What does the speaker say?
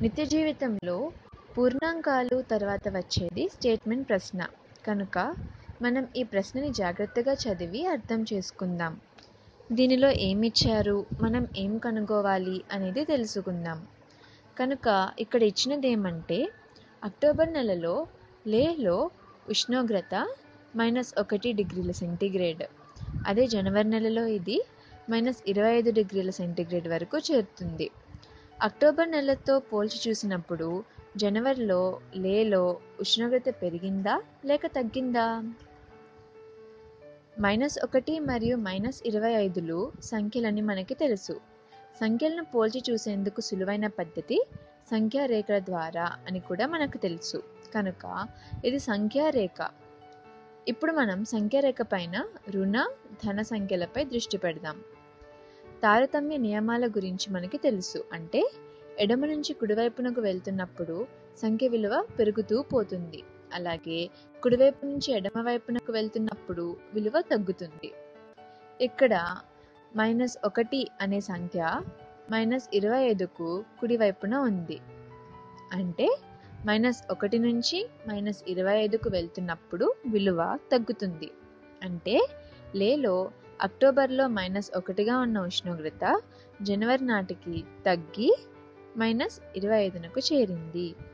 నిత్య జీవితంలో పూర్ణాంకాలు తర్వాత వచ్చేది స్టేట్మెంట్ ప్రశ్న కనుక మనం ఈ ప్రశ్నని జాగ్రత్తగా చదివి అర్థం చేసుకుందాం దీనిలో ఏమిచ్చారు మనం ఏం కనుగోవాలి అనేది తెలుసుకుందాం కనుక ఇక్కడ ఇచ్చినది ఏమంటే అక్టోబర్ నెలలో లేహ్లో ఉష్ణోగ్రత మైనస్ ఒకటి డిగ్రీల సెంటీగ్రేడ్ అదే జనవరి నెలలో ఇది మైనస్ ఇరవై ఐదు డిగ్రీల సెంటీగ్రేడ్ వరకు చేరుతుంది అక్టోబర్ నెలతో పోల్చి చూసినప్పుడు జనవరిలో లేలో ఉష్ణోగ్రత పెరిగిందా లేక తగ్గిందా మైనస్ ఒకటి మరియు మైనస్ ఇరవై ఐదులు సంఖ్యలని మనకి తెలుసు సంఖ్యలను పోల్చి చూసేందుకు సులువైన పద్ధతి సంఖ్యా రేఖల ద్వారా అని కూడా మనకు తెలుసు కనుక ఇది సంఖ్యా రేఖ ఇప్పుడు మనం సంఖ్యారేఖ పైన రుణ ధన సంఖ్యలపై దృష్టి పెడదాం తారతమ్య నియమాల గురించి మనకి తెలుసు అంటే ఎడమ నుంచి కుడివైపునకు వెళ్తున్నప్పుడు సంఖ్య విలువ పెరుగుతూ పోతుంది అలాగే కుడివైపు నుంచి ఎడమ వైపునకు వెళ్తున్నప్పుడు విలువ తగ్గుతుంది ఇక్కడ మైనస్ ఒకటి అనే సంఖ్య మైనస్ ఇరవై ఐదుకు కుడివైపున ఉంది అంటే మైనస్ ఒకటి నుంచి మైనస్ ఇరవై ఐదుకు వెళ్తున్నప్పుడు విలువ తగ్గుతుంది అంటే లేలో అక్టోబర్లో మైనస్ ఒకటిగా ఉన్న ఉష్ణోగ్రత జనవరి నాటికి తగ్గి మైనస్ ఇరవై ఐదునకు చేరింది